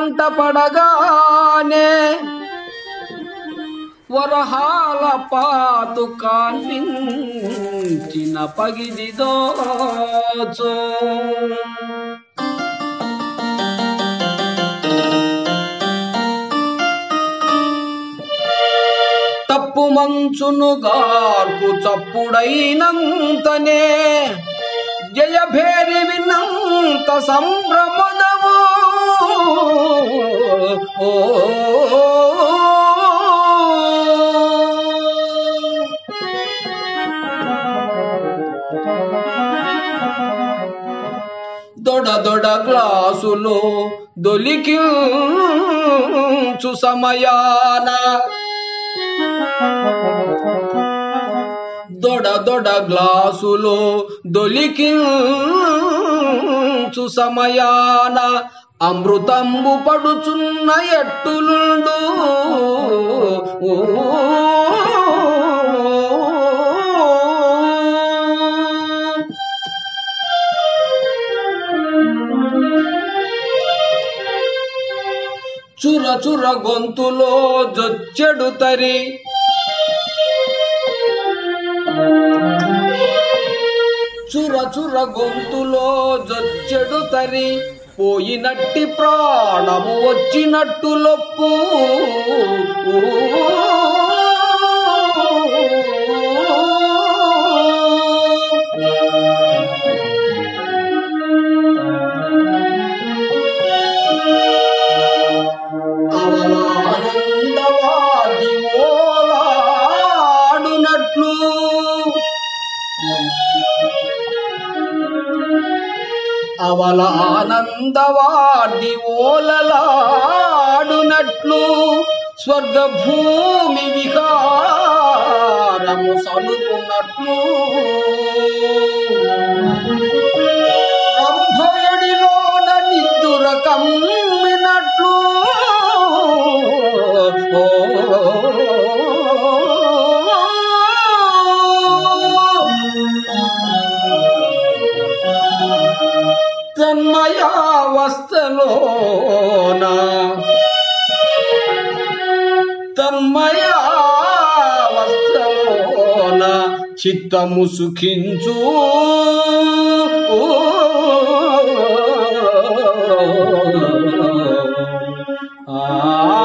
కంటపడగానే వరహాల పాతు కాన్పించిన పగిది దోచు తప్పు మంచును గార్పు చప్పుడైనంతనే జయభేరి విన్నంత సంభ్రమదవు ఓ దొడ దొడ గ్లాసులో దొలికించు సమయాన దొడ దొడ గ్లాసులో దొలికించు సమయాన అమృతంబు పడుచున్న ఎట్టులుండు ఓ చుర చుర గొంతులో జొచ్చెడు తరి చుర చుర గొంతులో జొచ్చెడు తరి పోయినట్టి ప్రాణము వచ్చినట్టు లొప్పు అవలానందవాది ఓలాడునట్లు అవల ఆనందవాది ఓలలాడునట్లు స్వర్గ భూమి విహారము సనుకున్నట్లు రంభయడిలోన నిద్దుర కమ్మినట్లు తన్మయావస్థలోన తన్మయావస్థలోన చిత్తము సుఖించు ఆ